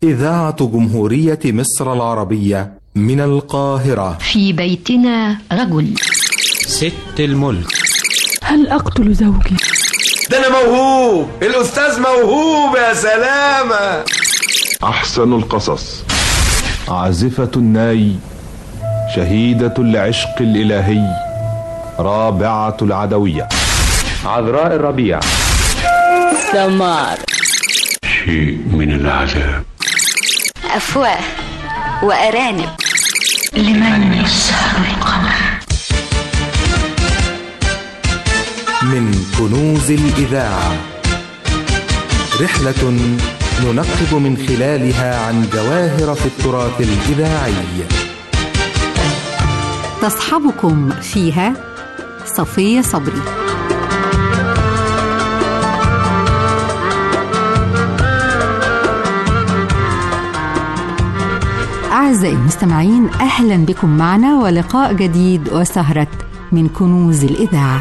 إذاعة جمهورية مصر العربية من القاهرة في بيتنا رجل ست الملك هل أقتل زوجي؟ ده أنا موهوب الأستاذ موهوب يا سلامة أحسن القصص عازفة الناي شهيدة العشق الإلهي رابعة العدوية عذراء الربيع سمار شيء من العذاب أفواه وأرانب لمن يسهر القمر من كنوز الإذاعة رحلة ننقب من خلالها عن جواهر في التراث الإذاعي تصحبكم فيها صفية صبري أعزائي المستمعين أهلا بكم معنا ولقاء جديد وسهرة من كنوز الإذاعة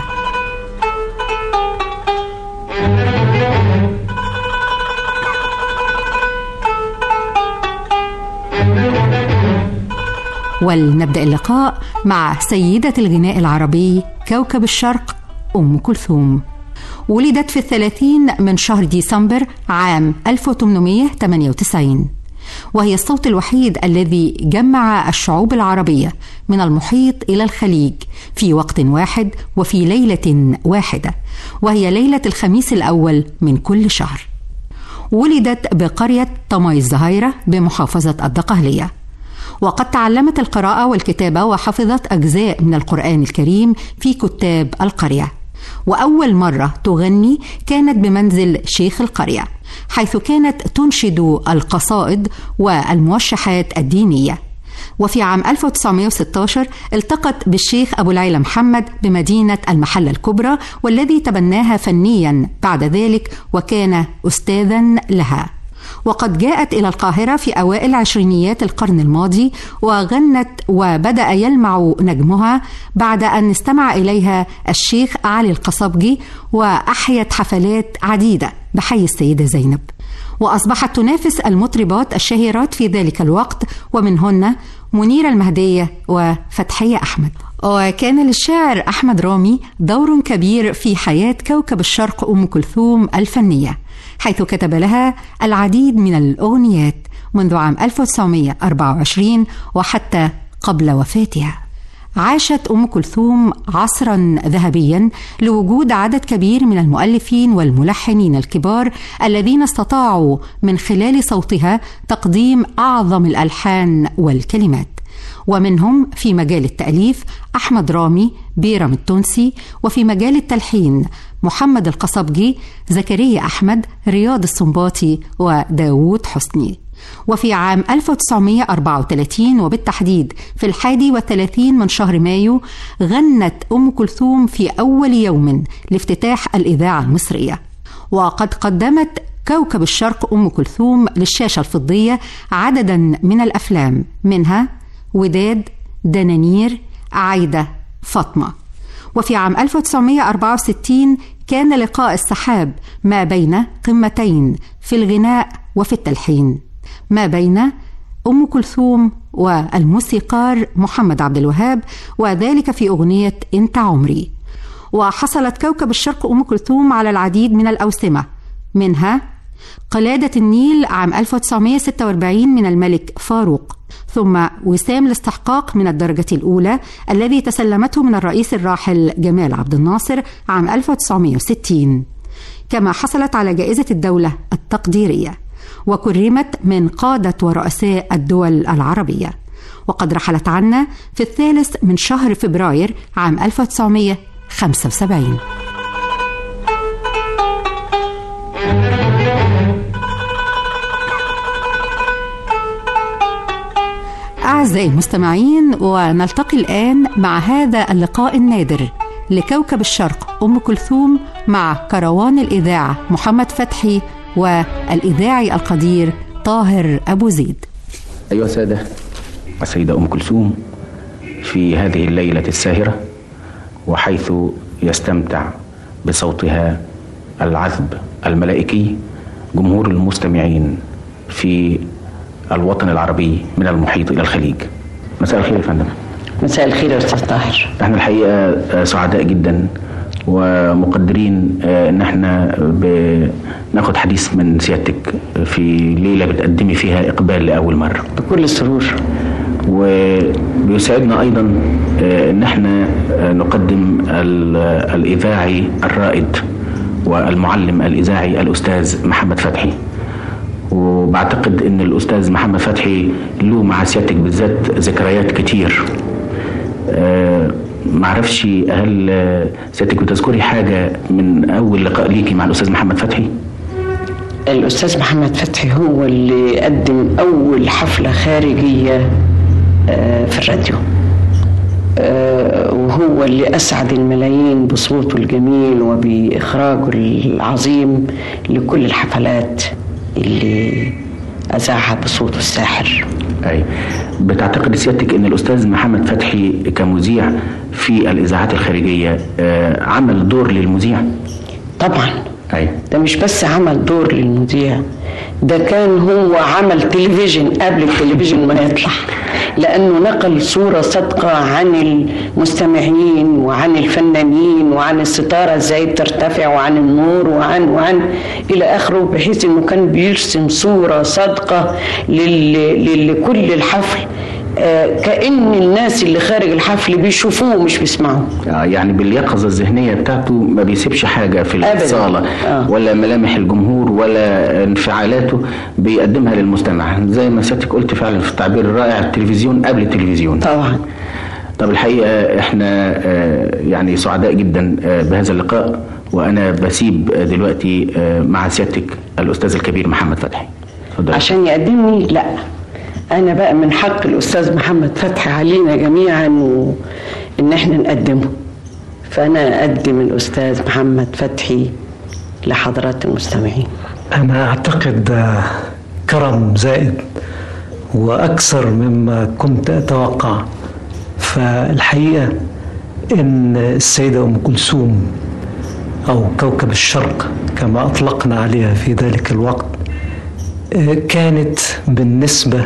ولنبدأ اللقاء مع سيدة الغناء العربي كوكب الشرق أم كلثوم ولدت في الثلاثين من شهر ديسمبر عام 1898 وهي الصوت الوحيد الذي جمع الشعوب العربية من المحيط إلى الخليج في وقت واحد وفي ليلة واحدة وهي ليلة الخميس الأول من كل شهر ولدت بقرية طماي الزهيرة بمحافظة الدقهلية وقد تعلمت القراءة والكتابة وحفظت أجزاء من القرآن الكريم في كتاب القرية وأول مرة تغني كانت بمنزل شيخ القرية حيث كانت تنشد القصائد والموشحات الدينية وفي عام 1916 التقت بالشيخ أبو العيلة محمد بمدينة المحلة الكبرى والذي تبناها فنيا بعد ذلك وكان أستاذا لها وقد جاءت إلى القاهرة في أوائل عشرينيات القرن الماضي وغنت وبدأ يلمع نجمها بعد أن استمع إليها الشيخ علي القصبجي وأحيت حفلات عديدة بحي السيدة زينب وأصبحت تنافس المطربات الشهيرات في ذلك الوقت ومنهن منيرة المهدية وفتحية أحمد وكان للشاعر أحمد رامي دور كبير في حياة كوكب الشرق أم كلثوم الفنية حيث كتب لها العديد من الأغنيات منذ عام 1924 وحتى قبل وفاتها عاشت ام كلثوم عصرا ذهبيا لوجود عدد كبير من المؤلفين والملحنين الكبار الذين استطاعوا من خلال صوتها تقديم اعظم الالحان والكلمات ومنهم في مجال التاليف احمد رامي بيرم التونسي وفي مجال التلحين محمد القصبجي زكريا احمد رياض السنباطي وداوود حسني وفي عام 1934 وبالتحديد في الحادي والثلاثين من شهر مايو غنت أم كلثوم في أول يوم لافتتاح الإذاعة المصرية وقد قدمت كوكب الشرق أم كلثوم للشاشة الفضية عددا من الأفلام منها وداد دنانير عايدة فاطمة وفي عام 1964 كان لقاء السحاب ما بين قمتين في الغناء وفي التلحين ما بين ام كلثوم والموسيقار محمد عبد الوهاب وذلك في اغنيه انت عمري وحصلت كوكب الشرق ام كلثوم على العديد من الاوسمه منها قلاده النيل عام 1946 من الملك فاروق ثم وسام الاستحقاق من الدرجة الأولى الذي تسلمته من الرئيس الراحل جمال عبد الناصر عام 1960 كما حصلت على جائزة الدولة التقديرية وكرمت من قادة ورؤساء الدول العربية وقد رحلت عنا في الثالث من شهر فبراير عام 1975 أعزائي المستمعين ونلتقي الآن مع هذا اللقاء النادر لكوكب الشرق أم كلثوم مع كروان الإذاعة محمد فتحي والإذاعي القدير طاهر أبو زيد أيها السادة السيدة أم كلثوم في هذه الليلة الساهرة وحيث يستمتع بصوتها العذب الملائكي جمهور المستمعين في الوطن العربي من المحيط إلى الخليج مساء الخير يا فندم مساء الخير يا أستاذ طاهر احنا الحقيقة سعداء جدا ومقدرين ان احنا بناخد حديث من سيادتك في ليلة بتقدمي فيها إقبال لأول مرة بكل سرور وبيسعدنا أيضا ان احنا نقدم الإذاعي الرائد والمعلم الإذاعي الأستاذ محمد فتحي وبعتقد ان الأستاذ محمد فتحي له مع سيادتك بالذات ذكريات كتير أه معرفش هل سيادتك بتذكري حاجة من أول لقاء ليكي مع الأستاذ محمد فتحي؟ الأستاذ محمد فتحي هو اللي قدم أول حفلة خارجية في الراديو وهو اللي أسعد الملايين بصوته الجميل وبإخراجه العظيم لكل الحفلات اللي أذاعها بصوته الساحر أي بتعتقد سيادتك أن الأستاذ محمد فتحي كمذيع في الإذاعات الخارجية عمل دور للمذيع؟ طبعا أي ده مش بس عمل دور للمذيع ده كان هو عمل تلفزيون قبل التلفزيون ما يطلع لأنه نقل صورة صادقة عن المستمعين وعن الفنانين وعن الستارة ازاي بترتفع وعن النور وعن وعن إلى آخره بحيث إنه كان بيرسم صورة صادقة لكل الحفل آه كأن الناس اللي خارج الحفل بيشوفوه مش بيسمعوه آه يعني باليقظة الذهنية بتاعته ما بيسيبش حاجة في الصالة آه. ولا ملامح الجمهور ولا انفعالاته بيقدمها للمستمع زي ما سيادتك قلت فعلا في التعبير الرائع التلفزيون قبل التلفزيون طبعا طب الحقيقة احنا يعني سعداء جدا بهذا اللقاء وانا بسيب دلوقتي مع سيادتك الاستاذ الكبير محمد فتحي فضل. عشان يقدمني لا انا بقى من حق الاستاذ محمد فتحي علينا جميعا وان احنا نقدمه فانا اقدم الاستاذ محمد فتحي لحضرات المستمعين انا اعتقد كرم زائد واكثر مما كنت اتوقع فالحقيقه ان السيده ام كلثوم او كوكب الشرق كما اطلقنا عليها في ذلك الوقت كانت بالنسبه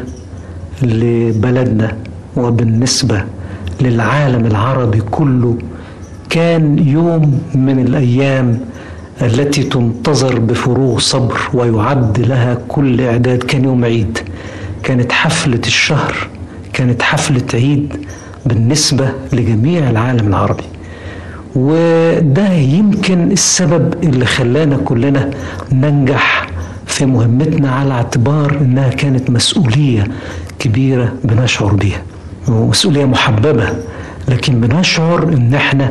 لبلدنا وبالنسبة للعالم العربي كله كان يوم من الأيام التي تنتظر بفروغ صبر ويعد لها كل إعداد كان يوم عيد كانت حفلة الشهر كانت حفلة عيد بالنسبة لجميع العالم العربي وده يمكن السبب اللي خلانا كلنا ننجح في مهمتنا على اعتبار انها كانت مسؤوليه كبيره بنشعر بيها ومسؤوليه محببه لكن بنشعر ان احنا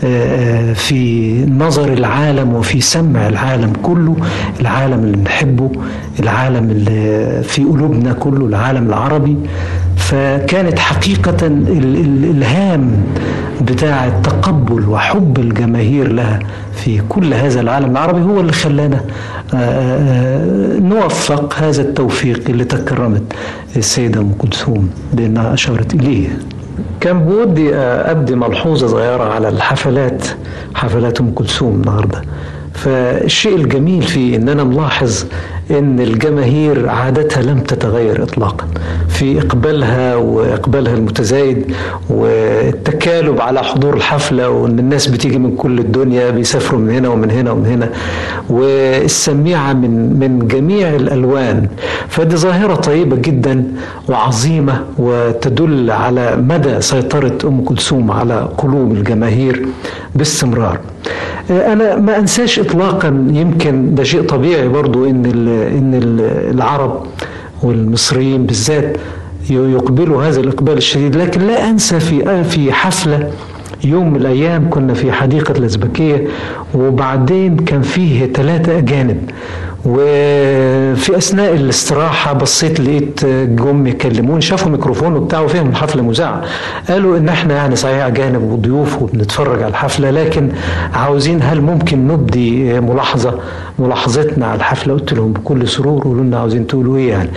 في نظر العالم وفي سمع العالم كله العالم اللي بنحبه العالم اللي في قلوبنا كله العالم العربي فكانت حقيقة الإلهام بتاع التقبل وحب الجماهير لها في كل هذا العالم العربي هو اللي خلانا نوفق هذا التوفيق اللي تكرمت السيدة أم كلثوم بأنها أشارت إليه كان بودي أبدي ملحوظة صغيرة على الحفلات حفلات أم كلثوم النهاردة فالشيء الجميل فيه ان انا ملاحظ ان الجماهير عادتها لم تتغير اطلاقا في اقبالها واقبالها المتزايد والتكالب على حضور الحفله وان الناس بتيجي من كل الدنيا بيسافروا من هنا ومن هنا ومن هنا والسميعه من من جميع الالوان فدي ظاهره طيبه جدا وعظيمه وتدل على مدى سيطره ام كلثوم على قلوب الجماهير باستمرار انا ما انساش اطلاقا يمكن ده شيء طبيعي برضو ان ان العرب والمصريين بالذات يقبلوا هذا الاقبال الشديد لكن لا انسى في في حفله يوم من الايام كنا في حديقه الازبكيه وبعدين كان فيه ثلاثه اجانب وفي اثناء الاستراحه بصيت لقيت جم يكلموني شافوا ميكروفون وبتاع وفيهم الحفله مذاعه قالوا ان احنا يعني صحيح اجانب وضيوف وبنتفرج على الحفله لكن عاوزين هل ممكن نبدي ملاحظه ملاحظتنا على الحفله قلت لهم بكل سرور قولوا لنا عاوزين تقولوا ايه يعني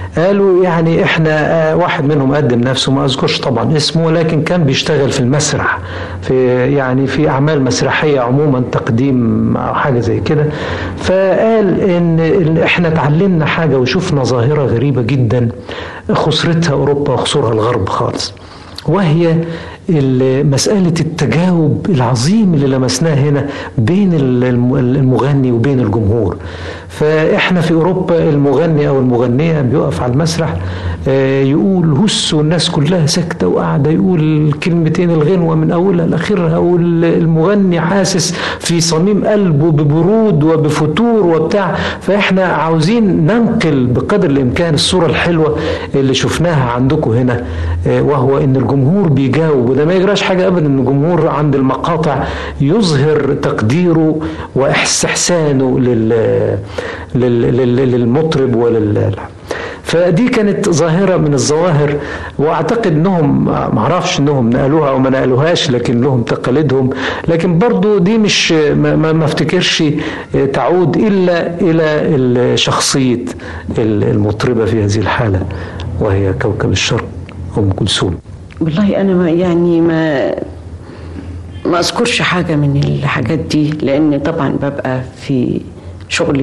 قالوا يعني احنا آه، واحد منهم قدم نفسه ما اذكرش طبعا اسمه ولكن كان بيشتغل في المسرح في يعني في اعمال مسرحيه عموما تقديم او حاجه زي كده فقال ان إن احنا اتعلمنا حاجه وشفنا ظاهره غريبه جدا خسرتها اوروبا وخسرها الغرب خالص وهي ال- مسألة التجاوب العظيم اللي لمسناه هنا بين ال- الم- المغني وبين الجمهور فإحنا في أوروبا المغني أو المغنية بيقف على المسرح آه، يقول هس والناس كلها ساكتة وقاعدة يقول كلمتين الغنوة من أولها لآخرها والمغني حاسس في صميم قلبه ببرود وبفتور وبتاع فإحنا عاوزين ننقل بقدر الإمكان الصورة الحلوة اللي شفناها عندكم هنا آه، وهو إن الجمهور بيجاوب وده ما يجراش حاجة أبدا إن الجمهور عند المقاطع يظهر تقديره واستحسانه لل... لل... لل... للمطرب ولل فدي كانت ظاهرة من الظواهر واعتقد انهم معرفش انهم نقلوها او ما نقلوهاش لكن لهم تقاليدهم لكن برضو دي مش ما, ما ما افتكرش تعود الا الى شخصية المطربة في هذه الحالة وهي كوكب الشرق ام كلثوم والله انا ما يعني ما ما اذكرش حاجه من الحاجات دي لان طبعا ببقى في شغلي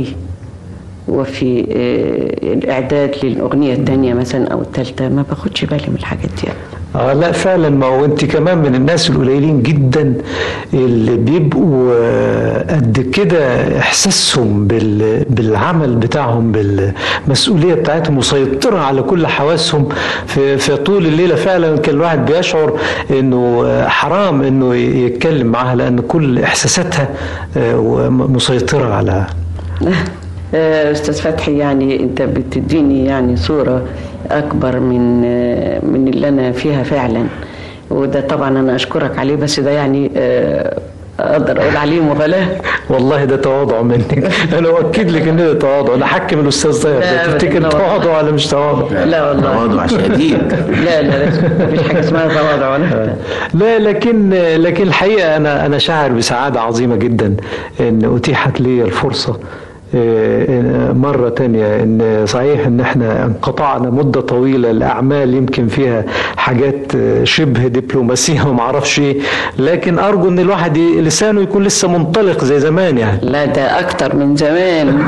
وفي آه، الاعداد للاغنيه الثانيه مثلا او الثالثه ما باخدش بالي من الحاجات دي اه لا فعلا ما هو انت كمان من الناس القليلين جدا اللي بيبقوا آه، قد كده احساسهم بال- بالعمل بتاعهم بالمسؤوليه بتاعتهم مسيطره على كل حواسهم في, في طول الليله فعلا كان الواحد بيشعر انه آه، حرام انه ي- يتكلم معاها لان كل احساساتها آه، مسيطره على آه، استاذ فتحي يعني انت بتديني يعني صوره اكبر من آه، من اللي انا فيها فعلا وده طبعا انا اشكرك عليه بس ده يعني آه، اقدر اقول عليه مغالاه والله ده تواضع منك انا اؤكد لك ان ده تواضع انا حكم الاستاذ طاهر لا، ده تفتكر لا، تواضع ولا مش تواضع لا والله تواضع شديد لا لا لا مفيش حاجه اسمها تواضع ولا لا لكن لكن الحقيقه انا انا شاعر بسعاده عظيمه جدا ان اتيحت لي الفرصه آه، مرة تانية ان صحيح ان احنا انقطعنا مدة طويلة الاعمال يمكن فيها حاجات آه، شبه دبلوماسية وما اعرفش ايه لكن ارجو ان الواحد ي- لسانه يكون لسه منطلق زي زمان يعني لا ده اكتر من زمان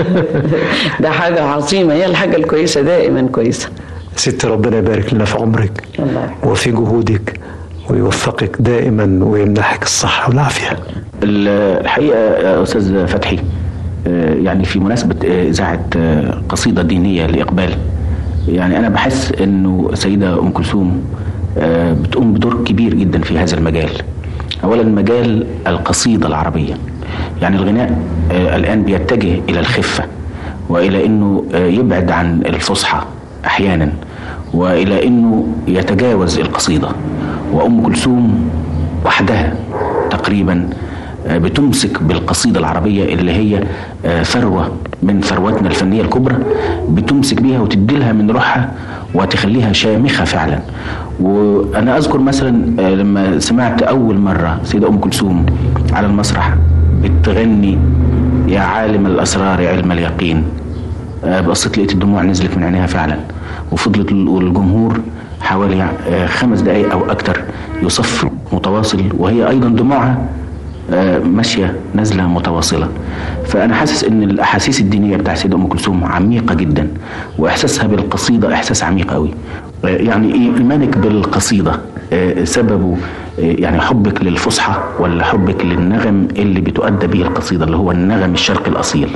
ده حاجه عظيمه هي الحاجه الكويسه دائما كويسه ست ربنا يبارك لنا في عمرك الله يحفظك. وفي جهودك ويوفقك دائما ويمنحك الصحة والعافية الحقيقة يا أستاذ فتحي آه، يعني في مناسبة آه، إذاعة آه، قصيدة دينية لإقبال يعني أنا بحس إنه سيدة أم كلثوم آه، بتقوم بدور كبير جدا في هذا المجال أولا مجال القصيدة العربية يعني الغناء آه، الآن بيتجه إلى الخفة وإلى إنه آه، يبعد عن الفصحى أحيانا وإلى إنه يتجاوز القصيدة وأم كلثوم وحدها تقريبا آه، بتمسك بالقصيدة العربية اللي هي آه، ثروة من ثرواتنا الفنية الكبرى بتمسك بيها وتدي لها من روحها وتخليها شامخة فعلا وأنا أذكر مثلا آه، لما سمعت أول مرة سيدة أم كلثوم على المسرح بتغني يا عالم الأسرار علم اليقين آه، بصيت لقيت الدموع نزلت من عينيها فعلا وفضلت ال- الجمهور حوالي آه، خمس دقايق أو أكتر يصف متواصل وهي أيضا دموعها آه، ماشية نازلة متواصلة فأنا حاسس إن الأحاسيس الدينية بتاع سيدة أم كلثوم عميقة جدا وإحساسها بالقصيدة إحساس عميق قوي آه، يعني إيه إيمانك بالقصيدة آه، سببه آه، يعني حبك للفصحى ولا حبك للنغم اللي بتؤدى به القصيدة اللي هو النغم الشرقي الأصيل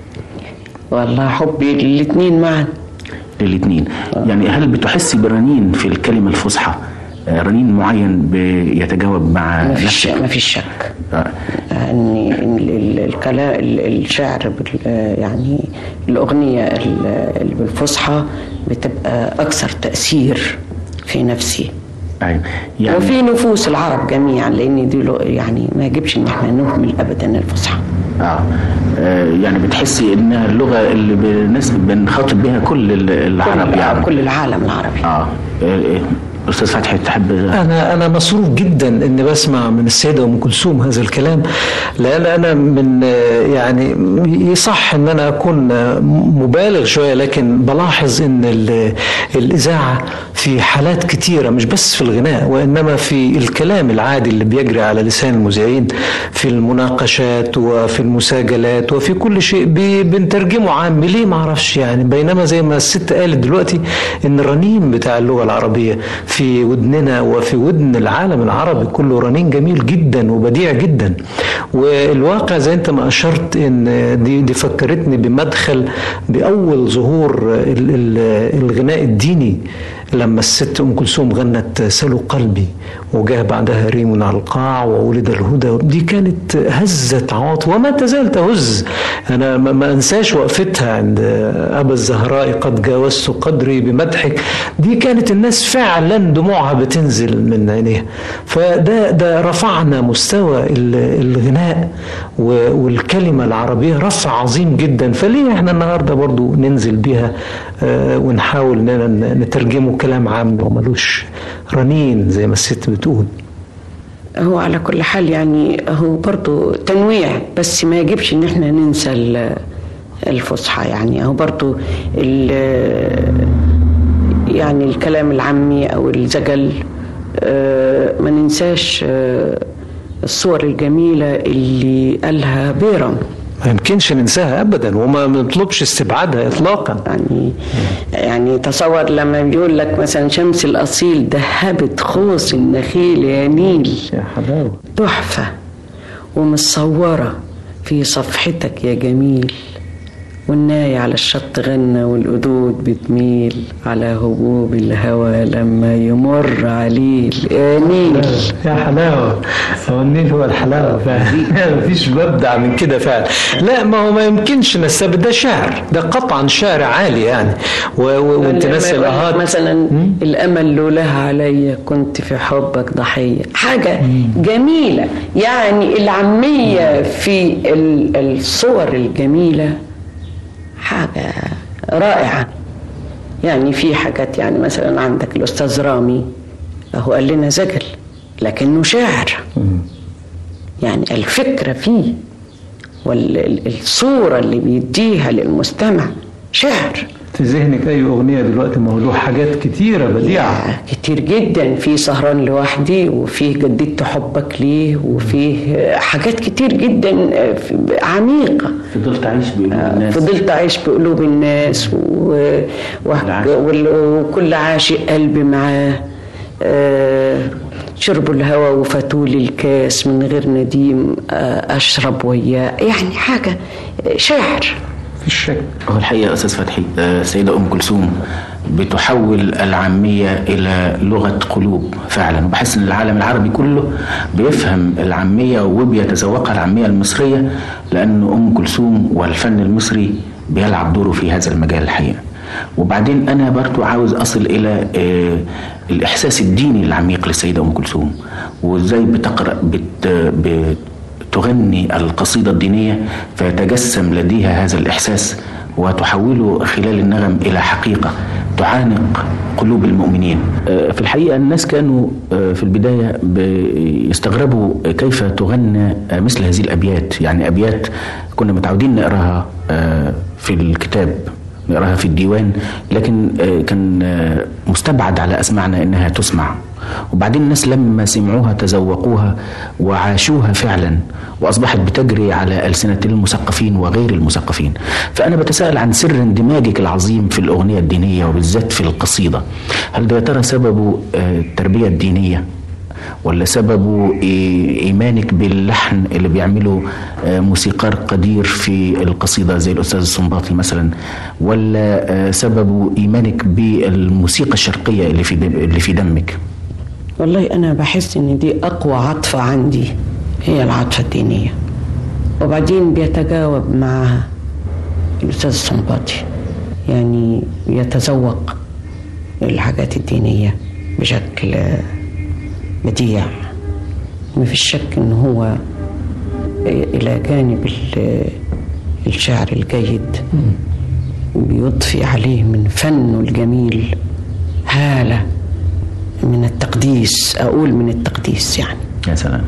والله حبي للاثنين معا للاثنين يعني هل بتحسي برنين في الكلمة الفصحى آه، رنين معين بيتجاوب مع ما فيش نفسك ما فيش شك آه. ان إن ال- ال- الكلام ال- الشعر بال- يعني الاغنيه ال- اللي بالفصحى بتبقى اكثر تاثير في نفسي أيوة. يعني وفي نفوس العرب جميعا لان دي لغ- يعني ما يجبش ان احنا نهمل ابدا الفصحى آه. آه يعني بتحسي انها اللغه اللي بنس- بنخاطب بها كل ال- العرب كل, يعني كل العالم العربي آه. آه، استاذ فتحي تحب انا انا مسرور جدا اني بسمع من السيده ام كلثوم هذا الكلام لان انا من يعني يصح ان انا اكون مبالغ شويه لكن بلاحظ ان الاذاعه في حالات كتيره مش بس في الغناء وانما في الكلام العادي اللي بيجري على لسان المذيعين في المناقشات وفي المساجلات وفي كل شيء بنترجمه عامي ليه ما اعرفش يعني بينما زي ما الست قالت دلوقتي ان الرنين بتاع اللغه العربيه في ودننا وفي ودن العالم العربي كله رنين جميل جدا وبديع جدا والواقع زي انت ما اشرت ان دي, دي فكرتني بمدخل باول ظهور الغناء الديني لما الست ام كلثوم غنت سلوا قلبي وجاء بعدها ريم على القاع وولد الهدى دي كانت هزت عواطف وما تزال تهز انا ما انساش وقفتها عند ابا الزهراء قد جاوزت قدري بمدحك دي كانت الناس فعلا دموعها بتنزل من عينيها فده ده رفعنا مستوى الغناء والكلمه العربيه رفع عظيم جدا فليه احنا النهارده برضو ننزل بيها ونحاول اننا نترجمه كلام عام وملوش رنين زي ما الست بتقول هو على كل حال يعني هو برضو تنويع بس ما يجبش ان احنا ننسى الفصحى يعني هو برضو يعني الكلام العامي او الزجل ما ننساش الصور الجميلة اللي قالها بيرم ما يمكنش ننساها ابدا وما نطلبش استبعادها اطلاقا يعني يعني تصور لما بيقول لك مثلا شمس الاصيل ذهبت خوص النخيل يا نيل يا حلاوه تحفه ومتصوره في صفحتك يا جميل والناي على الشط غنى والقدود بتميل على هبوب الهوى لما يمر عليه الانيل يا حلاوه هو النيل هو الحلاوه فعلا مفيش مبدع من كده فعلا لا ما هو ما يمكنش نستبد ده شعر ده قطعا شعر عالي يعني وانت ناس الاهات مثلا الامل لولاها عليا كنت في حبك ضحيه حاجه جميله يعني العاميه في الصور الجميله حاجة رائعة يعني في حاجات يعني مثلا عندك الأستاذ رامي هو قال لنا زجل لكنه شاعر يعني الفكرة فيه والصورة اللي بيديها للمستمع شعر في ذهنك اي اغنيه دلوقتي ما هو له حاجات كتيره بديعه كتير جدا في سهران لوحدي وفيه جددت حبك ليه وفيه حاجات كتير جدا عميقه فضلت اعيش بقلوب الناس فضلت اعيش بقلوب الناس و... و... وكل عاشق قلبي معاه آه شربوا الهوى وفتوا لي الكاس من غير نديم آه اشرب وياه يعني حاجه شعر في الشك هو الحقيقة أستاذ فتحي السيدة أم كلثوم بتحول العامية إلى لغة قلوب فعلا وبحس أن العالم العربي كله بيفهم العامية وبيتذوقها العامية المصرية لأن أم كلثوم والفن المصري بيلعب دوره في هذا المجال الحقيقة وبعدين أنا برضو عاوز أصل إلى الإحساس الديني العميق للسيدة أم كلثوم وإزاي بتقرأ بت, بت تغني القصيدة الدينية فيتجسم لديها هذا الإحساس وتحوله خلال النغم إلى حقيقة تعانق قلوب المؤمنين في الحقيقة الناس كانوا في البداية يستغربوا كيف تغنى مثل هذه الأبيات يعني أبيات كنا متعودين نقراها في الكتاب نقراها في الديوان لكن كان مستبعد على أسمعنا إنها تسمع وبعدين الناس لما سمعوها تذوقوها وعاشوها فعلا واصبحت بتجري على السنه المثقفين وغير المثقفين فانا بتساءل عن سر اندماجك العظيم في الاغنيه الدينيه وبالذات في القصيده هل ده يا ترى سببه التربيه الدينيه ولا سببه ايمانك باللحن اللي بيعمله موسيقار قدير في القصيده زي الاستاذ السنباطي مثلا ولا سببه ايمانك بالموسيقى الشرقيه اللي في اللي في دمك والله أنا بحس إن دي أقوى عطفة عندي هي العطفة الدينية وبعدين بيتجاوب مع الأستاذ السنباطي يعني يتذوق الحاجات الدينية بشكل بديع ما فيش شك إن هو إلى جانب الشعر الجيد بيضفي عليه من فنه الجميل هالة من التقديس اقول من التقديس يعني يا سلام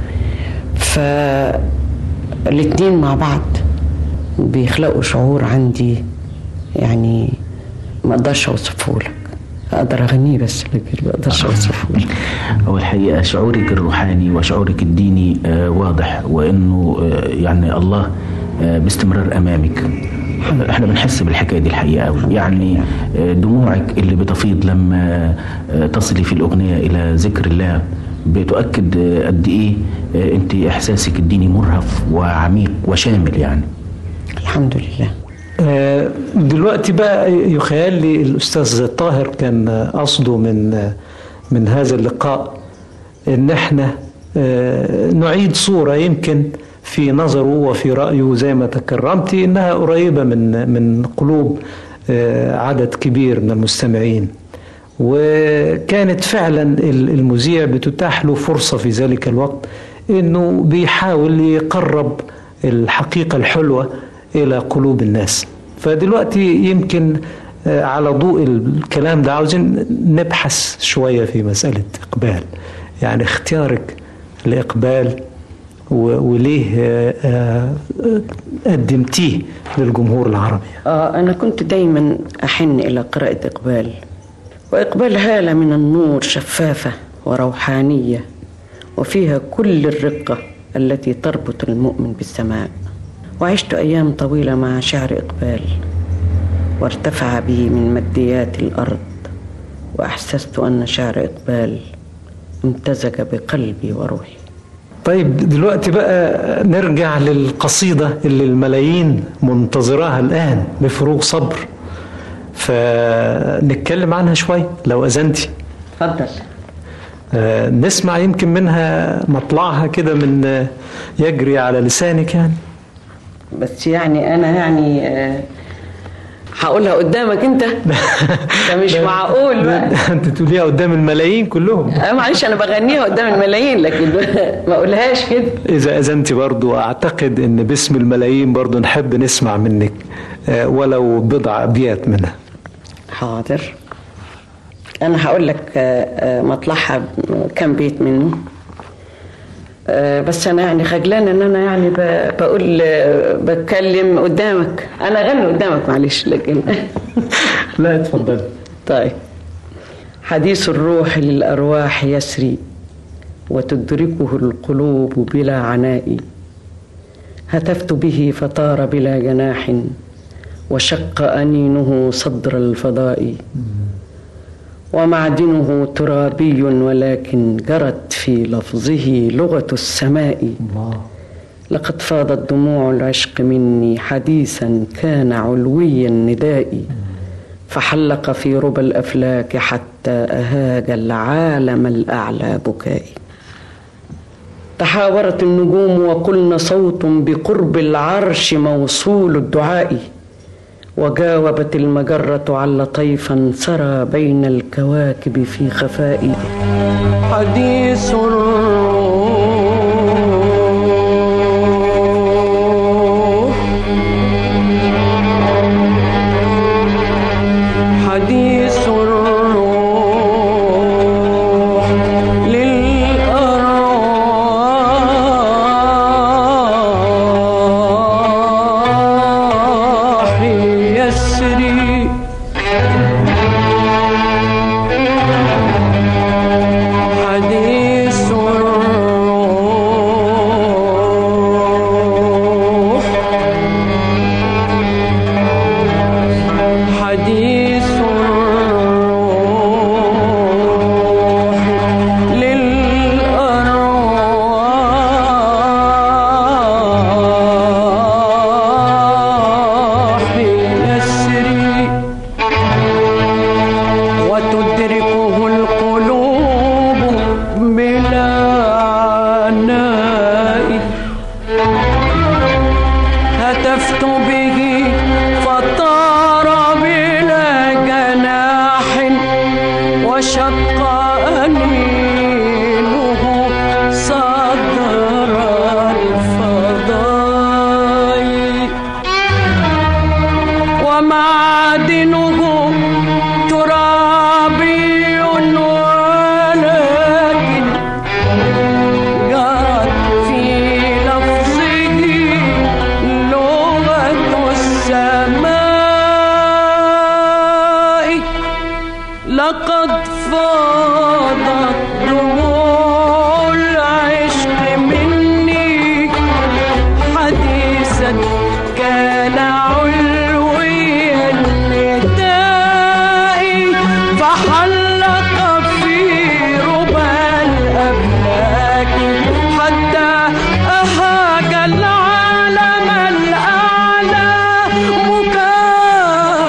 فالاتنين مع بعض بيخلقوا شعور عندي يعني ما اقدرش اوصفه لك اقدر اغنيه بس لكن ما اقدرش اوصفه لك هو الحقيقة شعورك الروحاني وشعورك الديني آه، واضح وانه آه، يعني الله آه، باستمرار امامك احنا بنحس بالحكايه دي الحقيقه قوي يعني آه، دموعك اللي بتفيض لما آه، تصلي في الاغنيه الى ذكر الله بتؤكد آه، قد ايه آه، انت احساسك الديني مرهف وعميق وشامل يعني الحمد لله آه، دلوقتي بقى يخيل لي الأستاذ طاهر كان قصده من من هذا اللقاء إن إحنا آه، نعيد صورة يمكن في نظره وفي رأيه زي ما تكرمتي إنها قريبة من من قلوب آه، عدد كبير من المستمعين وكانت فعلا المذيع بتتاح له فرصة في ذلك الوقت إنه بيحاول يقرب الحقيقة الحلوة إلى قلوب الناس فدلوقتي يمكن آه، على ضوء الكلام ده عاوزين نبحث شوية في مسألة إقبال يعني اختيارك لإقبال و- وليه آه، آه، قدمتيه للجمهور العربي آه أنا كنت دايما أحن إلى قراءة إقبال وإقبال هالة من النور شفافة وروحانية وفيها كل الرقة التي تربط المؤمن بالسماء وعشت أيام طويلة مع شعر إقبال وارتفع بي من ماديات الأرض وأحسست أن شعر إقبال امتزج بقلبي وروحي طيب دلوقتي بقى نرجع للقصيدة اللي الملايين منتظراها الآن بفروغ صبر فنتكلم عنها شوية لو أذنتي اتفضل آه، نسمع يمكن منها مطلعها كده من آه، يجري على لسانك يعني بس يعني أنا يعني آه، هقولها قدامك أنت ده مش معقول بقى انت تقوليها قدام الملايين كلهم آه، معلش أنا بغنيها قدام الملايين لكن ما أقولهاش كده إذا أذنت برضو أعتقد أن باسم الملايين برضو نحب نسمع منك آه، ولو بضع أبيات منها حاضر انا هقول لك آه، آه، مطلعها كم بيت منه آه، بس انا يعني خجلانه ان انا يعني ب- بقول آه، بتكلم قدامك انا اغني قدامك معلش لكن لا اتفضل طيب حديث الروح للارواح يسري وتدركه القلوب بلا عناء هتفت به فطار بلا جناح وشق انينه صدر الفضاء ومعدنه ترابي ولكن جرت في لفظه لغه السماء لقد فاضت دموع العشق مني حديثا كان علوي النداء فحلق في ربى الافلاك حتى اهاج العالم الاعلى بكائي تحاورت النجوم وقلن صوت بقرب العرش موصول الدعاء وجاوبت المجرة على طيفا سرى بين الكواكب في خفاء حديث الروح حديث الروح للأرواح يسري حديث الروح حديث الروح للأرواح يسري وتدركه القلوب بلا عناء هتفت به فطار بلا جناح وشق أنينه صدر الفضاء ومعدنه ترابي ولكن لقد فاضت دموع العشق مني حديثا كان علوي النداء فحلق في ربى الأفلاك حتى أهاج العالم الأعلى مكان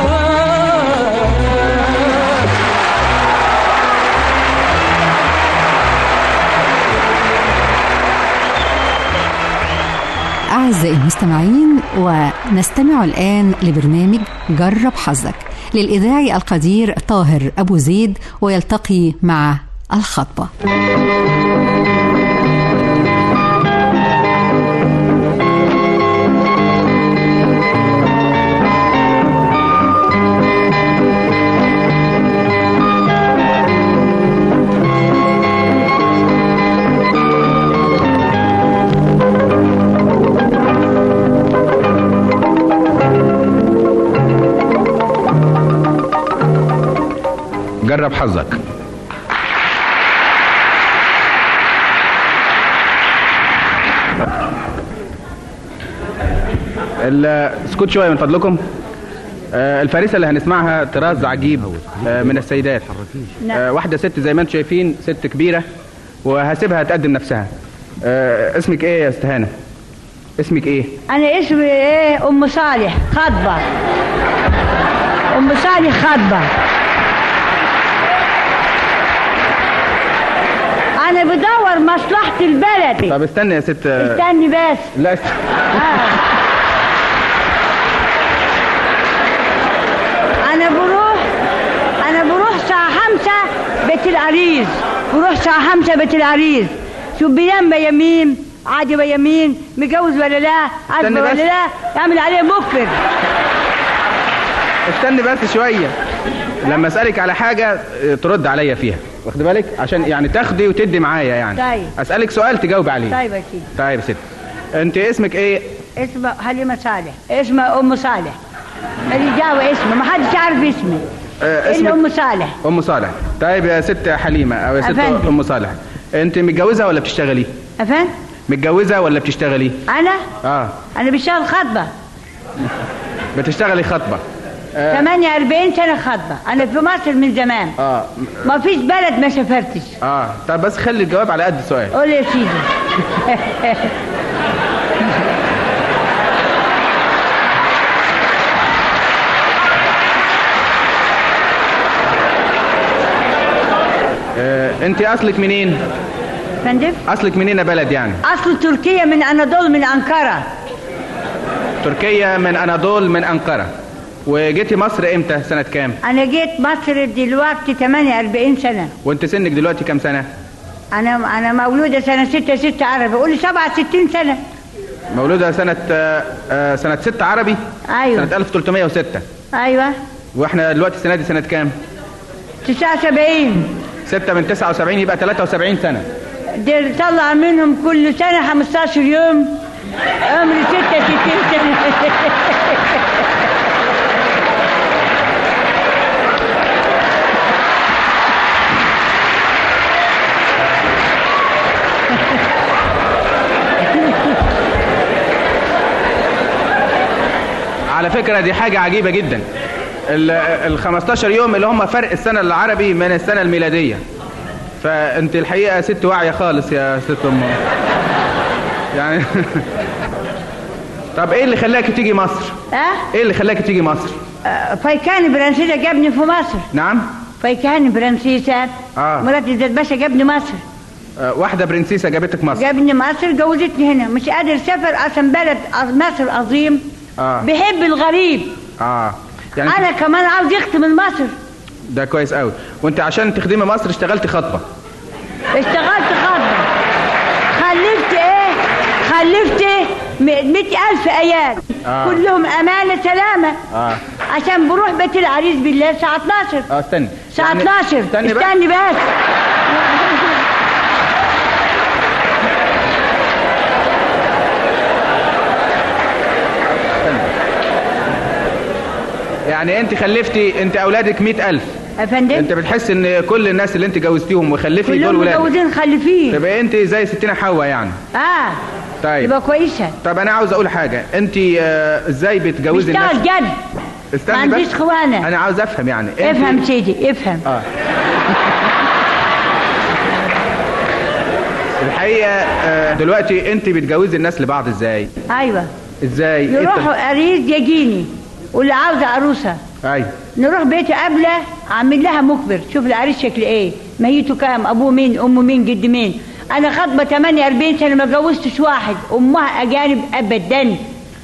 أعزائي المستمعين ونستمع الآن لبرنامج جرب حظك للإذاعي القدير طاهر أبو زيد ويلتقي مع الخطبة جرب حظك اسكت شويه من فضلكم آه، الفارسه اللي هنسمعها طراز عجيب آه، من السيدات آه، واحده ست زي ما انتم شايفين ست كبيره وهسيبها تقدم نفسها آه، اسمك ايه يا استهانه اسمك ايه انا اسمي ايه ام صالح خطبه ام صالح خطبه انا بدور مصلحه البلد طب استني يا ست آه، استني بس لا است... انا بروح انا بروح الساعه خمسة بيت العريس بروح الساعه خمسة بيت العريس شوف بينام بيمين عادي بيمين متجوز ولا لا عازبه استني ولا بس. لا يعمل عليه مخبر استني بس شويه لما اسالك على حاجه آه، ترد عليا فيها واخد بالك عشان يعني تاخدي وتدي معايا يعني طيب. اسالك سؤال تجاوب عليه طيب يا سيدي طيب يا ست انت اسمك ايه اسمها حليمة صالح اسمها أم صالح ماليش دعوة اسمه ما حدش يعرف اسمي آه، إلا أم صالح ام صالح طيب يا ست حليمه او يا ست أفندم. ام صالح انت متجوزه ولا بتشتغلي أفهم متجوزه ولا بتشتغلي أنا اه أنا بشتغل خطبة بتشتغلي خطبه آه. 48 سنة خطبة أنا في مصر من زمان اه ما فيش بلد ما سافرتش اه طب بس خلي الجواب على قد السؤال قول يا سيدي آه. انت اصلك منين فندم اصلك منين يا بلد يعني أصل تركيا من أناضول من أنقرة تركيا من اناضول من انقره وجيتي مصر امتى سنه كام أنا جيت مصر دلوقتي 48 سنة وانت سنك دلوقتي كام سنه أنا أنا مولودة سنة 6 6 عربي قول لي 67 سنة مولوده سنه آه آه سنه 6 عربي أيوه سنه 1306 أيوه واحنا دلوقتي السنه دي سنه كام 79 6 من 79 يبقى 73 سنه دي طلع منهم كل سنة 15 يوم عمري 66 سنة على فكرة دي حاجة عجيبة جدا ال ال 15 يوم اللي هم فرق السنة العربي من السنة الميلادية فانت الحقيقة ست واعية خالص يا ست ام يعني طب ايه اللي خلاك تيجي مصر ها؟ ايه اللي خلاك تيجي مصر آه، فايكاني برنسيسة جابني في مصر نعم فايكاني برنسيسة اه مرات زيد باشا جابني مصر آه، واحدة برنسيسة جابتك مصر جابني مصر جوزتني هنا مش قادر اسافر اصلا بلد مصر عظيم اه بيحب الغريب اه يعني انا كمان عاوز يختم مصر ده كويس قوي وانت عشان تخدمي مصر اشتغلت خطبة اشتغلت خطبة خلفت ايه خلفت ايه مئة ألف عيال آه. كلهم أمانة سلامة اه عشان بروح بيت العريس بالليل الساعة 12 اه استني الساعة يعني 12 استني بقى. استني بس يعني انت خلفتي انت اولادك مئة الف يا فندم انت بتحس ان كل الناس اللي انت جوزتيهم وخلفي دول كلهم ولاد متجوزين خلفين تبقى انت زي ستنا حواء يعني اه طيب يبقى كويسه طب انا عاوز اقول حاجه انت آه، ازاي بتجوزي الناس بيشتغل جد استني ما عنديش بس. خوانه انا عاوز افهم يعني انت- افهم سيدي افهم اه الحقيقه آه، دلوقتي انت بتجوزي الناس لبعض ازاي ايوه ازاي إيه يروحوا قريز يجيني واللي عاوزه عروسه الت- ايوه نروح بيت قبله عامل لها مخبر شوف العريس شكل ايه مهيته كام ابوه مين امه مين جد مين انا خاطبه 48 سنه ما جوزتش واحد امها اجانب ابدا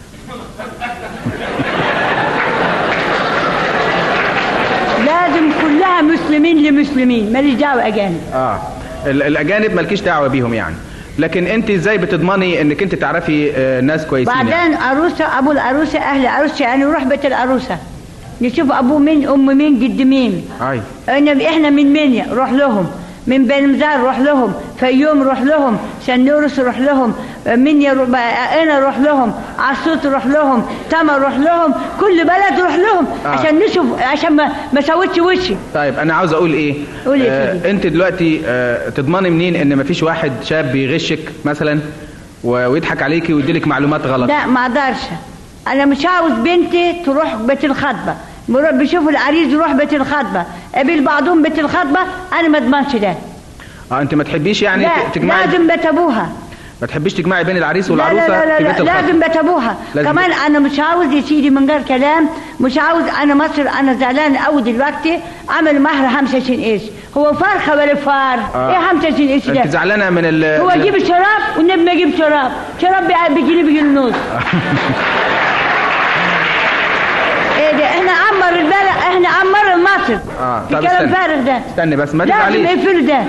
لازم كلها مسلمين لمسلمين ماليش دعوه اجانب اه ال- الاجانب مالكيش دعوه بيهم يعني لكن انت ازاي بتضمني انك انت تعرفي آه، ناس كويسين يعني؟ بعدين عروسه ابو العروسه اهل العروسه يعني نروح بيت العروسه نشوف ابوه مين ام مين جد مين ايوه احنا احنا من منيا روح لهم من بني مزار روح لهم فيوم روح لهم سنورس روح لهم منيا رو- بقى انا روح لهم عسوت روح لهم تمر روح لهم كل بلد روح لهم آه. عشان نشوف عشان ما ما سوتش وشي طيب انا عاوز اقول ايه قول يا سيدي. انت دلوقتي آه تضمني منين ان مفيش واحد شاب بيغشك مثلا و- ويضحك عليكي ويديلك معلومات غلط لا ما اقدرش انا مش عاوز بنتي تروح بيت الخطبه بيروح- بيشوفوا العريس يروح بيت الخطبه قبل بعضهم بيت الخطبه انا ما اضمنش ده اه انت ما تحبيش يعني لا ت- تجمعي لازم بيت ابوها ما تحبيش تجمعي بين العريس لا والعروسه لا لا في لا, بيت لا الخطبه لازم بيت ابوها لازم كمان انا مش عاوز يا سيدي من غير كلام مش عاوز انا مصر انا زعلان قوي دلوقتي عمل مهر 25 قرش هو فرخه ولا فار آه. ايه 25 قرش انت ده زعلانه من ال هو من- يجيب الشراب والنبي ما يجيب شراب شراب بي- بيجي بيجي النص ايه ده احنا عمر البلد احنا عمر مصر اه طب الكلام استني. فارغ ده استني بس ما لازم تزعليش يقفل ده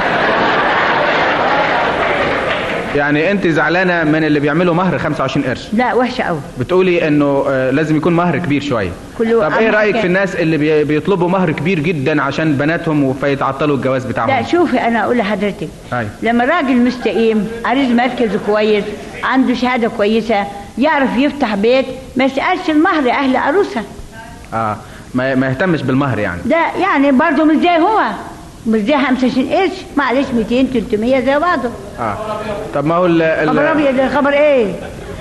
يعني انت زعلانه من اللي بيعملوا مهر 25 قرش لا وحشه قوي بتقولي انه آه، لازم يكون مهر كبير شويه كله طب ايه أهم رايك حاجة. في الناس اللي بي- بيطلبوا مهر كبير جدا عشان بناتهم فيتعطلوا الجواز بتاعهم لا شوفي انا اقول لحضرتك أيوة. لما راجل مستقيم عريس مركزه كويس عنده شهاده كويسه يعرف يفتح بيت ما يسالش المهر اهل عروسه اه ما, ما يهتمش بالمهر يعني ده يعني برضه مش زي هو مش زي 25 قرش معلش 200 300 زي بعضه اه طب ما هو ال ال- خبر ابيض ده خبر ايه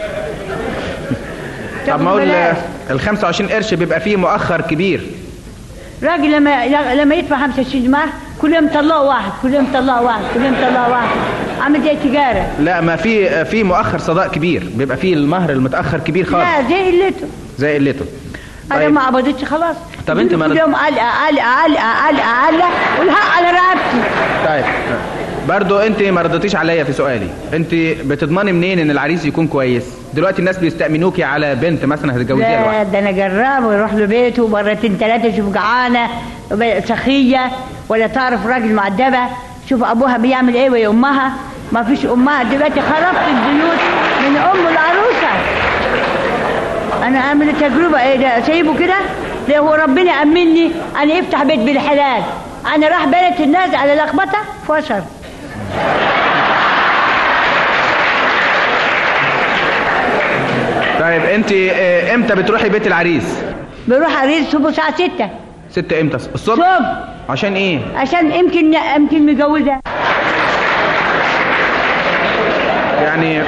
طب ما هو ال- بلاش. ال 25 قرش بيبقى فيه مؤخر كبير راجل لما لما يدفع 25 مهر كل يوم طلعوا واحد كل يوم طلعوا واحد كل يوم طلعوا واحد عامل زي تجاره لا ما في في مؤخر صداق كبير بيبقى فيه المهر المتاخر كبير خالص لا زي قلته زي قلته انا ما قبضتش خلاص طب انت ما كل يوم علقه علقه علقه علقه علقه والحق على رقبتي طيب برضو انت ما ردتيش عليا في سؤالي انت بتضمني منين ان العريس يكون كويس دلوقتي الناس بيستأمنوكي على بنت مثلا هتتجوزيها لا لوحدك ده انا جراب ويروح له بيته مرتين ثلاثه شوف جعانه سخيه ولا تعرف راجل معدبه شوف ابوها بيعمل ايه وهي امها ما فيش امها دلوقتي خربت البيوت من ام العروسه انا اعمل تجربه ايه ده سايبه كده ده هو ربنا امني انا يفتح بيت بالحلال انا راح بنت الناس على لخبطه فشر طيب انت اه، امتى بتروحي بيت العريس بروح عريس الصبح الساعه 6 ستة امتى الصبح الصبح عشان ايه عشان يمكن يمكن مجوزه يعني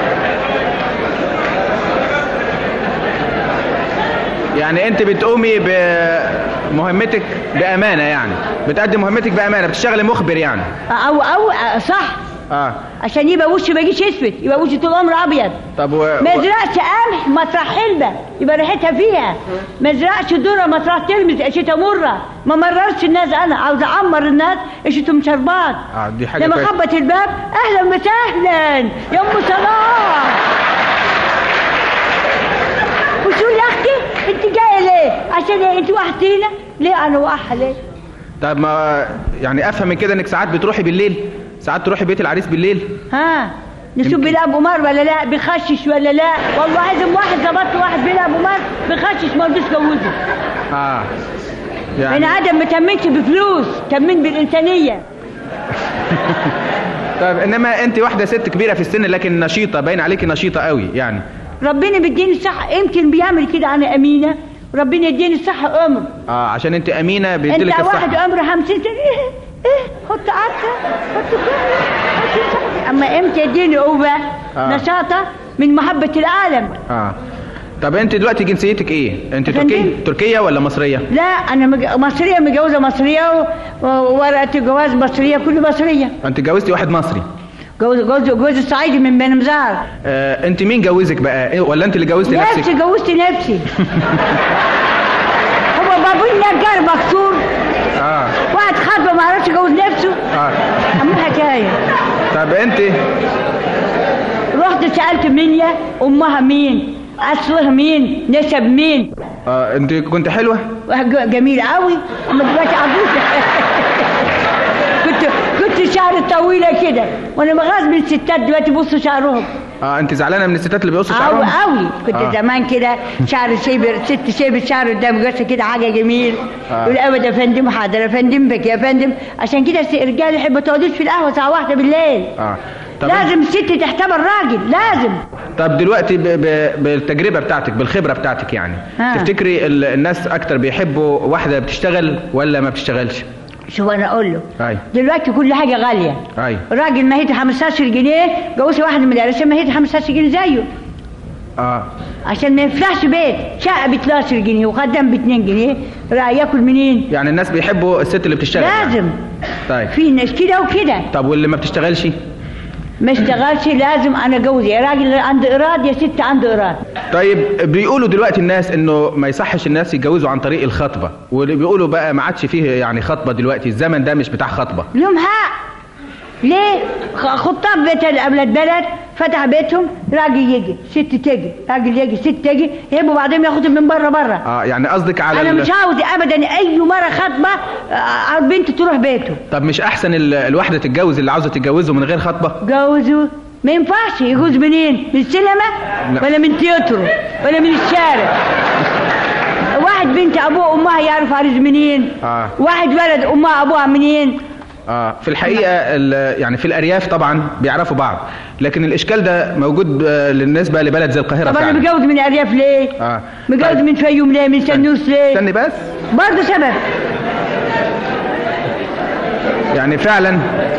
يعني انت بتقومي بمهمتك بامانه يعني بتقدم مهمتك بامانه بتشتغلي مخبر يعني او او صح اه عشان يبقى وشه ما يجيش اسود يبقى وشه طول عمره ابيض طب و... ما يزرعش قمح مطرح حلبة يبقى ريحتها فيها ما يزرعش ذرة مطرح تلمس قشتها مرة ما مررش الناس انا عاوز اعمر الناس قشتهم شربات اه دي حاجه لما كويسة. خبط الباب اهلا وسهلا يا ام صلاح وشو يا اختي انت جايه ليه عشان إيه؟ انت وحدينا ليه انا واحده ليه طب ما يعني افهم من كده انك ساعات بتروحي بالليل ساعات تروحي بيت العريس بالليل ها نشوف بيلعب قمار ولا لا بيخشش ولا لا والله عايزم واحد ظبطت واحد بيلعب قمار بيخشش ما رضيش جوزه اه بني يعني ادم ما تمنش بفلوس تمن بالانسانيه طيب انما انت واحده ست كبيره في السن لكن نشيطه باين عليكي نشيطه قوي يعني ربنا بيديني صح يمكن بيعمل كده انا امينه ربنا يديني الصحة عمر اه عشان انت امينه انت بيديلك واحد الصحه عمره 50 سنة ايه ايه حط عدسة حط كده حط صحة. اما امتى يديني قوة آه. نشاطة من محبة العالم اه طب انت دلوقتي جنسيتك ايه انت فندم؟ تركيه تركيه ولا مصريه لا انا مج... مصرية متجوزة مصرية و- وورقة الجواز مصرية كل مصرية انت اتجوزتي واحد مصري جوز جوز جوز الصعيدي من بني مزار آه انت مين جوزك بقى إيه، ولا انت اللي جوزتي نفسي نفسك جوزت نفسي هو بابوي نجار مكسور اه واحد خاطبه ما عرفش يجوز نفسه اه اما حكايه طب انت رحت سالت منيا امها مين اصلها مين نسب مين آه انت كنت حلوه ج- جميل قوي اما دلوقتي عجوزه كنت كنت شعري طويله كده وانا بغاز من الستات دلوقتي بصوا شعرهم اه انت زعلانه من الستات اللي بيقصوا قوي شعرهم قوي كنت آه. زمان كده شعر شيبر ست شيبر شعر قدام جوزها كده حاجه جميل آه. يقول ابدا يا فندم حاضر يا فندم بك يا فندم عشان كده الس- الرجال يحبوا تقعدوش في القهوه الساعه واحده بالليل اه طب لازم الست تحتوى الراجل لازم طب دلوقتي ب... ب... بالتجربه بتاعتك بالخبره بتاعتك يعني آه. تفتكري ال... الناس اكتر بيحبوا واحده بتشتغل ولا ما بتشتغلش شوف انا اقول له اي دلوقتي كل حاجه غاليه اي راجل ما هي 15 جنيه جوز واحد مدرسه ما هي 15 جنيه زيه اه عشان ما يفتحش بيت شقه ب 12 جنيه وخدام ب 2 جنيه راح ياكل منين يعني الناس بيحبوا الست اللي بتشتغل يعني. لازم طيب في ناس كده وكده طب واللي ما بتشتغلش ما اشتغلش لازم انا جوزي يا راجل عنده ايراد يا ست عنده ايراد طيب بيقولوا دلوقتي الناس انه ما يصحش الناس يتجوزوا عن طريق الخطبه واللي بيقولوا بقى ما عادش فيه يعني خطبه دلوقتي الزمن ده مش بتاع خطبه لهم حق ليه خ- خطاب بيت اولاد بلد فتح بيتهم راجل يجي ست تجي راجل يجي ست تجي يهبوا بعدين ياخدوا من بره بره اه يعني قصدك على انا ال- مش عاوز ابدا اي مره خطبه آه، البنت تروح بيته طب مش احسن ال- الواحده تتجوز اللي عاوزه تتجوزه من غير خطبه جوزوا ما ينفعش يجوز منين من السينما لا. ولا من تياترو ولا من الشارع واحد بنت ابوه وامها يعرف عريس منين اه واحد ولد امها ابوها منين اه في الحقيقه ال- يعني في الارياف طبعا بيعرفوا بعض لكن الاشكال ده موجود آه، بالنسبه لبلد زي القاهره طب انا فعلا متجوز من الارياف ليه اه متجوز من فيوم ليه من سنوس ليه استني بس برضه سبب يعني فعلا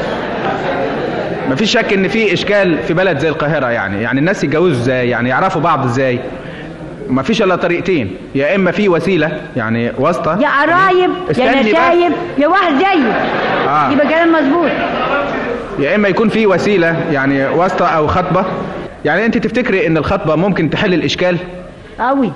مفيش شك ان في اشكال في بلد زي القاهره يعني يعني الناس يتجوزوا ازاي يعني يعرفوا بعض ازاي مفيش الا طريقتين يا اما في وسيله يعني واسطه يا قرايب يا استني بس. نسايب يا واحد زيي آه. يبقى كلام مظبوط يا اما يكون في وسيله يعني واسطه او خطبه يعني انت تفتكري ان الخطبه ممكن تحل الاشكال قوي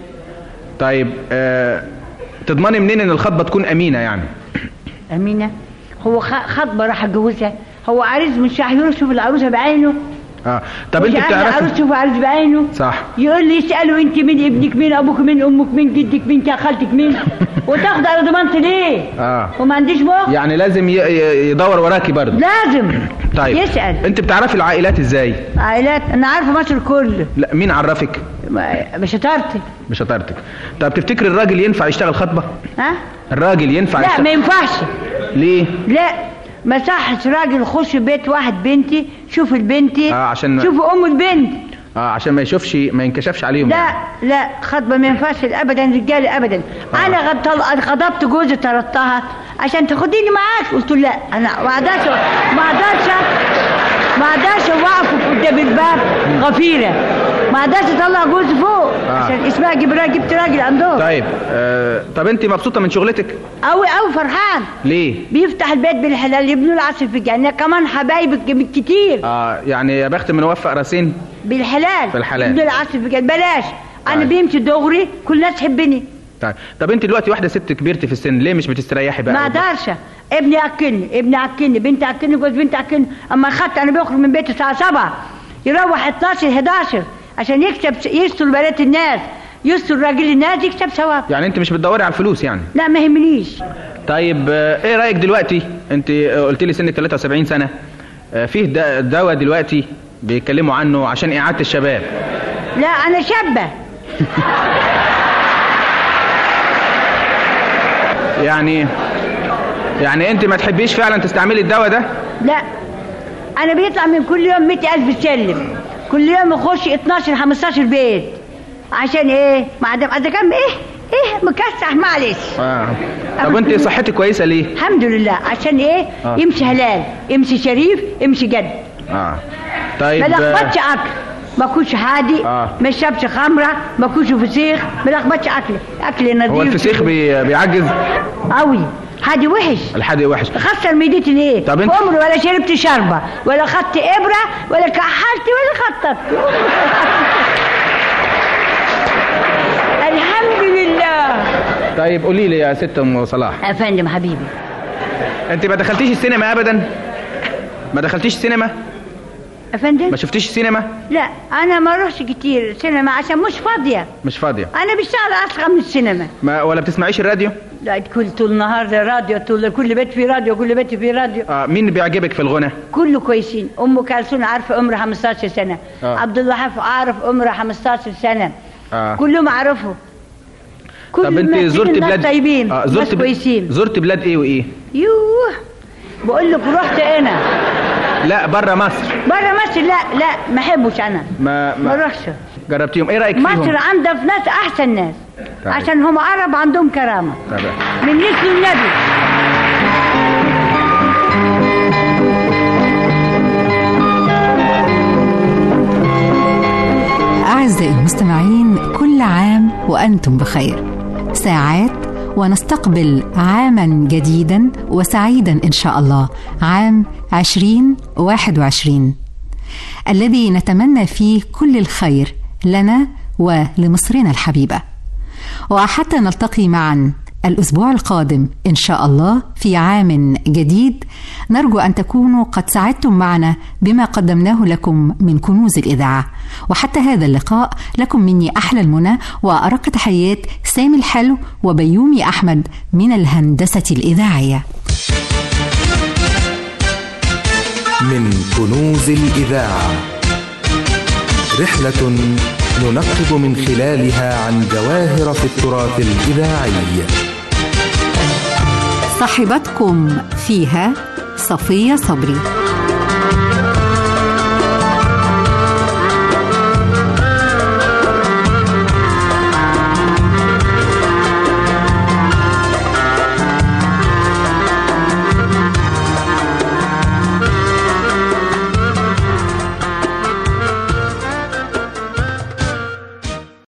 طيب آه تضمني منين ان الخطبه تكون امينه يعني امينه هو خ- خطبه راح اتجوزها هو عريس مش راح يروح يشوف العروسه بعينه اه طب مش انت عارف العروس بتعرفي تشوف عريس بعينه صح يقول لي يسأله انت مين ابنك مين ابوك مين امك مين جدك مين خالتك مين وتاخد على ضمانت ليه اه وما عنديش مخ يعني لازم ي- ي- يدور وراكي برضه لازم طيب يسأل انت بتعرفي العائلات ازاي عائلات انا عارفه مصر كله لا مين عرفك ما- مش شطارتي بشطارتك طب تفتكر الراجل ينفع يشتغل خطبه ها الراجل ينفع لا يشتغل ما ينفعش ليه لا ما صحش راجل يخش بيت واحد بنتي شوف البنتي اه عشان شوف ام البنت اه عشان ما يشوفش ما ينكشفش عليهم لا لا خطبه ما ينفعش ابدا رجاله ابدا انا غد- طل- خطبت جوزي طردتها عشان تاخديني معاك قلت له لا انا ما اقدرش ما اقدرش ما اقدرش اوقف قدام الباب غفيره ما اقدرش اطلع جوزي فوق آه. عشان اسمها جيب راجل جبت راجل عندهم طيب آه طب انت مبسوطه من شغلتك قوي قوي فرحان ليه بيفتح البيت بالحلال يبنوا العسل في الجنه كمان حبايبك كتير اه يعني يا بخت من وفق راسين بالحلال في الحلال. يبنوا العسل في الجنه بلاش انا طيب. بيمشي دغري كل الناس تحبني طيب طب انت دلوقتي واحده ست كبيرتي في السن ليه مش بتستريحي بقى ما اقدرش ابني اكلني ابني اكلني بنتي اكلني جوز بنتي اكلني اما خدت انا بيخرج من بيتي الساعه 7 يروح 12 11 عشان يكسب يستر بنات الناس يستر راجل الناس يكسب ثواب يعني انت مش بتدوري على الفلوس يعني لا ما يهمنيش طيب آه، ايه رايك دلوقتي انت آه، قلت لي سنك 73 سنه آه، فيه د- دواء دلوقتي بيتكلموا عنه عشان اعاده الشباب لا انا شابه يعني يعني انت ما تحبيش فعلا تستعملي الدواء ده لا انا بيطلع من كل يوم 100000 سلم كل يوم يخش 12 15 بيت عشان ايه ما عدم اذا كان ايه ايه مكسح معلش اه طب انت صحتك كويسه ليه الحمد لله عشان ايه آه. يمشي هلال يمشي شريف يمشي جد اه طيب ما لخبطش اكل ما كلش حادي آه. ما يشربش خمره ما كلش فسيخ ما لخبطش اكل اكل نظيف هو الفسيخ بي... بيعجز قوي حادي وحش الحادي وحش خسر ميدتي ليه طب انت- عمري ولا شربت شربه ولا خدت ابره ولا كحلت ولا خططت الحمد لله طيب قولي لي يا ست ام صلاح يا فندم حبيبي انت ما دخلتيش السينما ابدا ما دخلتيش السينما يا فندم ما شفتيش السينما لا انا ما اروحش كتير سينما عشان مش فاضيه مش فاضيه انا بشتغل اصغر من السينما ما ولا بتسمعيش الراديو لا كل طول النهار ده راديو طول كل بيت فيه راديو كل بيت فيه راديو آه مين بيعجبك في الغنى كله كويسين ام كلثوم عارفه عمرها 15 سنه آه. عبد الوهاب عارف عمرها 15 سنه آه. كلهم عرفوا كل طب انت الممثلين زرت ناس بلاد طيبين آه ناس زرت ب... كويسين زرت بلاد ايه وايه يوه بقول لك رحت انا لا بره مصر بره مصر لا لا ما احبش انا ما ما ما اروحش جربتيهم ايه رايك فيهم مصر عندها في ناس احسن ناس طيب. عشان هم عرب عندهم كرامه طيب. من مثل النبي أعزائي المستمعين كل عام وأنتم بخير ساعات ونستقبل عاما جديدا وسعيدا إن شاء الله عام 2021 الذي نتمنى فيه كل الخير لنا ولمصرنا الحبيبة وحتى نلتقي معا الأسبوع القادم إن شاء الله في عام جديد نرجو أن تكونوا قد سعدتم معنا بما قدمناه لكم من كنوز الإذاعة وحتى هذا اللقاء لكم مني أحلى المنى وأرق تحيات سامي الحلو وبيومي أحمد من الهندسة الإذاعية من كنوز الإذاعة رحلة ننقب من خلالها عن جواهر في التراث الإذاعي صاحبتكم فيها صفية صبري